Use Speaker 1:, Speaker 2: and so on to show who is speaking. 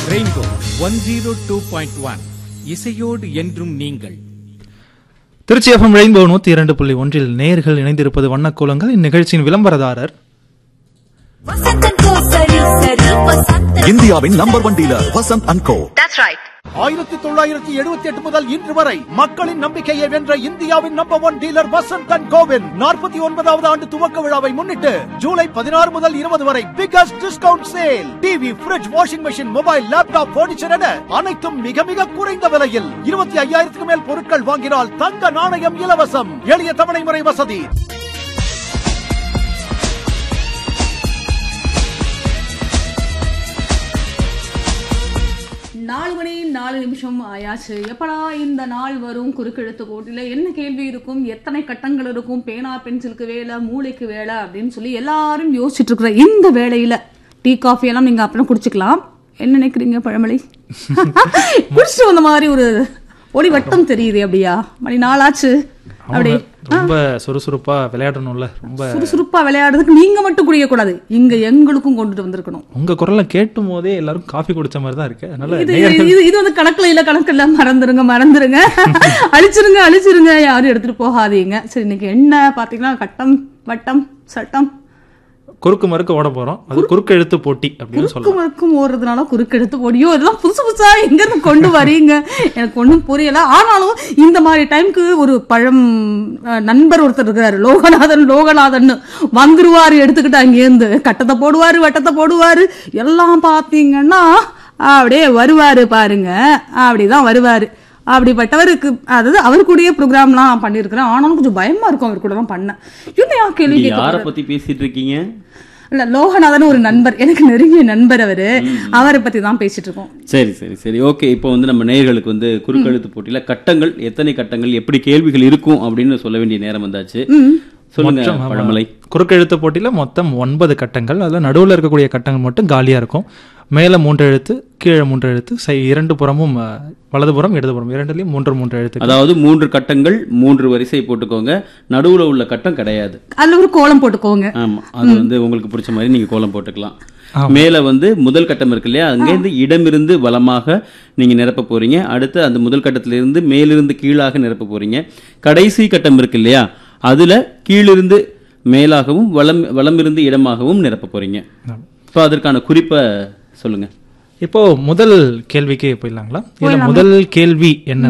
Speaker 1: Rainbow one zero two point one இசையோடு என்றும் நீங்கள்
Speaker 2: திருச்சி எஃப்எம் ரெயின்போ நூத்தி இரண்டு புள்ளி ஒன்றில் நேர்கள் இணைந்திருப்பது வண்ணக்கோலங்கள் இந்நிகழ்ச்சியின் விளம்பரதாரர்
Speaker 3: வசந்தன் கோ சரி சரி வசந்தன்
Speaker 4: இந்தியாவின் number one dealer Vasanth and co
Speaker 3: That's right.
Speaker 5: ஆயிரத்தி தொள்ளாயிரத்தி எழுபத்தி எட்டு முதல் இன்று வரை மக்களின் நம்பிக்கையை வென்ற இந்தியாவின் number one dealer Vasanth and கோவின் நாற்பத்தி ஒன்பதாவது ஆண்டு துவக்க விழாவை முன்னிட்டு ஜூலை பதினாறு முதல் இருபது வரை biggest discount sale TV fridge washing machine mobile laptop furniture என அனைத்தும் மிக மிக குறைந்த விலையில் இருபத்தி ஐயாயிரத்துக்கு மேல் பொருட்கள் வாங்கினால் தங்க நாணயம் இலவசம் எளிய தவணை முறை வசதி
Speaker 6: நாலு மணி நாலு நிமிஷம் ஆயாச்சு எப்படா இந்த நாள் வரும் குறுக்கெழுத்து போட்டியில என்ன கேள்வி இருக்கும் எத்தனை கட்டங்கள் இருக்கும் பேனா பென்சிலுக்கு வேலை மூளைக்கு வேலை அப்படின்னு சொல்லி எல்லாரும் யோசிச்சுட்டு இருக்கிற இந்த வேலையில டீ காஃபி எல்லாம் நீங்க அப்புறம் குடிச்சுக்கலாம் என்ன நினைக்கிறீங்க பழமொழி குடிச்சிட்டு வந்த மாதிரி ஒரு ஒளி வட்டம் தெரியுது அப்படியா மணி நாளாச்சு அப்படி
Speaker 2: ரொம்ப சுறுசுறுப்பா விளையாடணும்ல ரொம்ப
Speaker 6: சுறுசுறுப்பா விளையாடுறதுக்கு நீங்க மட்டும் குடிக்கக்கூடாது இங்க எங்களுக்கும் கொண்டுட்டு வந்திருக்கணும்
Speaker 2: உங்க குரலை கேட்டும் போதே எல்லாரும் காஃபி குடிச்ச மாதிரி தான் இருக்கு அதனால
Speaker 6: இது
Speaker 2: நேயர்கள்
Speaker 6: இது இது வந்து கணக்குல இல்ல கணக்கு இல்ல மறந்துருங்க மறந்துருங்க அழிச்சிருங்க அழிச்சிருங்க யாரும் எடுத்துட்டு போகாதீங்க சரி இன்னைக்கு என்ன பாத்தீங்கன்னா கட்டம் வட்டம் சட்டம்
Speaker 2: குறுக்கு மறுக்கு ஓட போறோம் அது குறுக்கு எழுத்து போட்டி அப்படின்னு
Speaker 6: குறுக்கு
Speaker 2: சொல்லலாம்
Speaker 6: மறுக்கும் ஓடுறதுனால குறுக்கெடுத்து போடியோ இதெல்லாம் புதுசு புதுசா எங்க இருந்து கொண்டு வரீங்க எனக்கு ஒண்ணும் புரியல ஆனாலும் இந்த மாதிரி டைம்க்கு ஒரு பழம் அஹ், நண்பர் ஒருத்தர் இருக்காரு லோகநாதன் லோகநாதன் வந்துருவாரு எடுத்துக்கிட்டு அங்கேருந்து கட்டத்தை போடுவாரு வட்டத்தை போடுவாரு எல்லாம் பாத்தீங்கன்னா அப்படியே வருவாரு பாருங்க அப்படிதான் வருவாரு அப்படிப்பட்டவருக்கு அதாவது அவர் கூடயே ப்ரோக்ராம்லாம் பண்ணியிருக்கிறேன் ஆனாலும் கொஞ்சம் பயமா இருக்கும் அவர் கூட எல்லாம் பண்ண என்னையா கேள்வி
Speaker 7: நீங்க
Speaker 6: கேட்க
Speaker 7: யார
Speaker 6: போறாரு?
Speaker 7: பத்தி பேசிட்டு இருக்கீங்க
Speaker 6: இல்ல லோகநாதன் ஒரு நண்பர் எனக்கு நெருங்கிய நண்பர் அவரு அவரை பத்தி தான் பேசிட்டு இருக்கோம்
Speaker 7: சரி சரி சரி ஓகே இப்போ வந்து நம்ம நேயர்களுக்கு வந்து குறுக்கெழுத்து போட்டியில கட்டங்கள் எத்தனை கட்டங்கள் எப்படி கேள்விகள் இருக்கும் அப்படின்னு சொல்ல வேண்டிய நேரம் வந்தாச்சு சொல்லுங்க
Speaker 2: மொத்தம், ஆமா.
Speaker 7: பழமலை
Speaker 2: குறுக்கெழுத்து போட்டியில மொத்தம் ஒன்பது கட்டங்கள் அதுல நடுவுல இருக்கக்கூடிய கட்டங்கள் மட்டும் காலியா இருக்கும் மேல மூன்று எழுத்து கீழே மூன்று எழுத்து சை இரண்டு புறமும் அஹ், வலதுபுறம் இடதுபுறம் இரண்டுலயும் மூன்று மூன்று எழுத்து
Speaker 7: அதாவது மூன்று கட்டங்கள் மூன்று வரிசை போட்டுக்கோங்க நடுவுல உள்ள கட்டம் கிடையாது
Speaker 6: அதுல ஒரு கோலம் போட்டுக்கோங்க
Speaker 7: ஆமா அது வந்து உங்களுக்கு பிடிச்ச மாதிரி நீங்க கோலம் போட்டுக்கலாம் மேல வந்து முதல் கட்டம் இருக்கு இல்லையா அங்கேருந்து இடமிருந்து வலமாக நீங்க நிரப்ப போறீங்க அடுத்து அந்த முதல் கட்டத்துல இருந்து மேலிருந்து கீழாக நிரப்ப போறீங்க கடைசி கட்டம் இருக்கு இல்லையா அதுல கீழிருந்து மேலாகவும் வலம் வலமிருந்து இடமாகவும் நிரப்ப போறீங்க இப்போ அதற்கான குறிப்பை சொல்லுங்க
Speaker 2: இப்போ முதல் கேள்விக்கு போயிடலாங்களா இல்ல முதல் கேள்வி என்ன